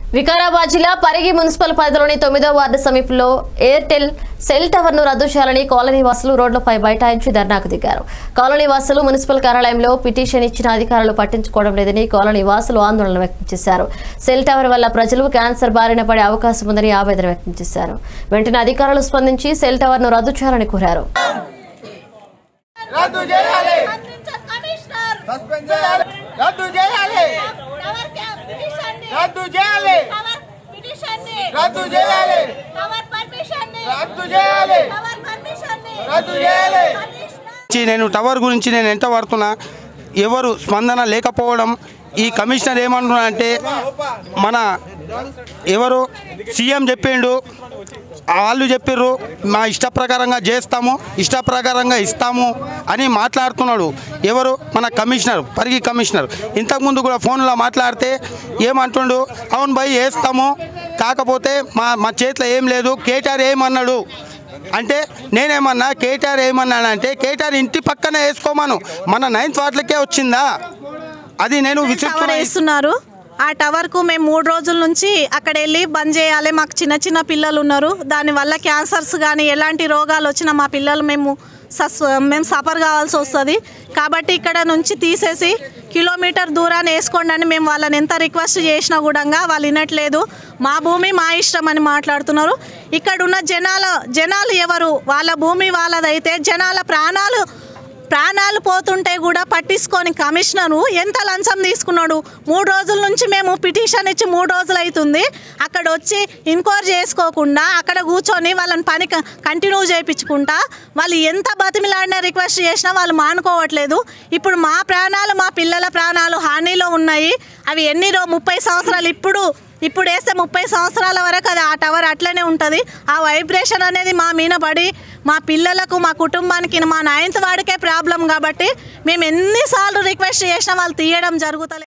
వికారాబాద్ జిల్లా పరిగి మున్సిపల్ పరిధిలోని తొమ్మిదో వార్డు సమీపంలో ఎయిర్టెల్ సెల్ టవర్ ను రద్దు చేయాలని కాలనీ వాసులు రోడ్లపై బైఠాయించి ధర్నాకు దిగారు కాలనీ వాసులు మున్సిపల్ కార్యాలయంలో పిటిషన్ ఇచ్చిన అధికారులు పట్టించుకోవడం లేదని కాలనీ వాసులు ఆందోళన వ్యక్తం చేశారు సెల్ టవర్ వల్ల ప్రజలు క్యాన్సర్ బారిన పడే అవకాశం ఉందని ఆవేదన వ్యక్తం చేశారు వెంటనే అధికారులు స్పందించి సెల్ టవర్ ను రద్దు చేయాలని కోరారు రద్దు చేయాలి అందించ కమిషనర్ సస్పెండ్ చేయాలి రద్దు చేయాలి టవర్ క్యాప్ పిటిషన్ ని రద్దు చేయాలి టవర్ పిటిషన్ ని రద్దు చేయాలి టవర్ పర్మిషన్ ని రద్దు చేయాలి టవర్ పర్మిషన్ ని రద్దు చేయాలి కమిషనర్ గురించి నేను టవర్ గురించి నేను ఎంత పడుతున్నా ఎవరు స్పందన లేకపోవడం ఈ కమిషనర్ ఏమంటున్నా అంటే మన ఎవరు సీఎం చెప్పిండు వాళ్ళు చెప్పిర్రు మా ఇష్ట ప్రకారంగా చేస్తాము ఇష్ట ప్రకారంగా ఇస్తాము అని మాట్లాడుతున్నాడు ఎవరు మన కమిషనర్ పరిగి కమిషనర్ ఇంతకుముందు కూడా ఫోన్లో మాట్లాడితే ఏమంటుండు అవును భయ్ వేస్తాము కాకపోతే మా మా చేతిలో ఏం లేదు కేటీఆర్ ఏమన్నాడు అంటే నేనేమన్నా కేటీఆర్ ఏమన్నానంటే కేటీఆర్ ఇంటి పక్కన వేసుకోమను మన నైన్త్ వార్డులకే వచ్చిందా అది నేను టవర్ విసిస్తున్నా వేస్తున్నారు ఆ టవర్కు మేము మూడు రోజుల నుంచి అక్కడ వెళ్ళి బంద్ చేయాలి మాకు చిన్న చిన్న పిల్లలు ఉన్నారు దానివల్ల క్యాన్సర్స్ కానీ ఎలాంటి రోగాలు వచ్చినా మా పిల్లలు మేము సస్ మేము సఫర్ కావాల్సి వస్తుంది కాబట్టి ఇక్కడ నుంచి తీసేసి కిలోమీటర్ దూరాన్ని వేసుకోండి అని మేము వాళ్ళని ఎంత రిక్వెస్ట్ చేసినా కూడా వాళ్ళు వినట్లేదు మా భూమి మా ఇష్టం అని మాట్లాడుతున్నారు ఇక్కడ ఉన్న జనాల జనాలు ఎవరు వాళ్ళ భూమి వాళ్ళదైతే జనాల ప్రాణాలు ప్రాణాలు పోతుంటే కూడా పట్టించుకొని కమిషనరు ఎంత లంచం తీసుకున్నాడు మూడు రోజుల నుంచి మేము పిటిషన్ ఇచ్చి మూడు రోజులు అవుతుంది అక్కడ వచ్చి ఎంక్వైరీ చేసుకోకుండా అక్కడ కూర్చొని వాళ్ళని పని క- కంటిన్యూ చేయించుకుంటా వాళ్ళు ఎంత బతిమిలాడినా రిక్వెస్ట్ చేసినా వాళ్ళు మానుకోవట్లేదు ఇప్పుడు మా ప్రాణాలు మా పిల్లల ప్రాణాలు హానిలో ఉన్నాయి అవి ఎన్ని రో ముప్పై సంవత్సరాలు ఇప్పుడు ఇప్పుడు వేస్తే ముప్పై సంవత్సరాల వరకు అది ఆ టవర్ అట్లనే ఉంటుంది ఆ వైబ్రేషన్ అనేది మా మీద పడి మా పిల్లలకు మా కుటుంబానికి మా నైన్త్ వాడికే ప్రాబ్లం కాబట్టి మేము ఎన్నిసార్లు రిక్వెస్ట్ చేసినా వాళ్ళు తీయడం జరుగుతలే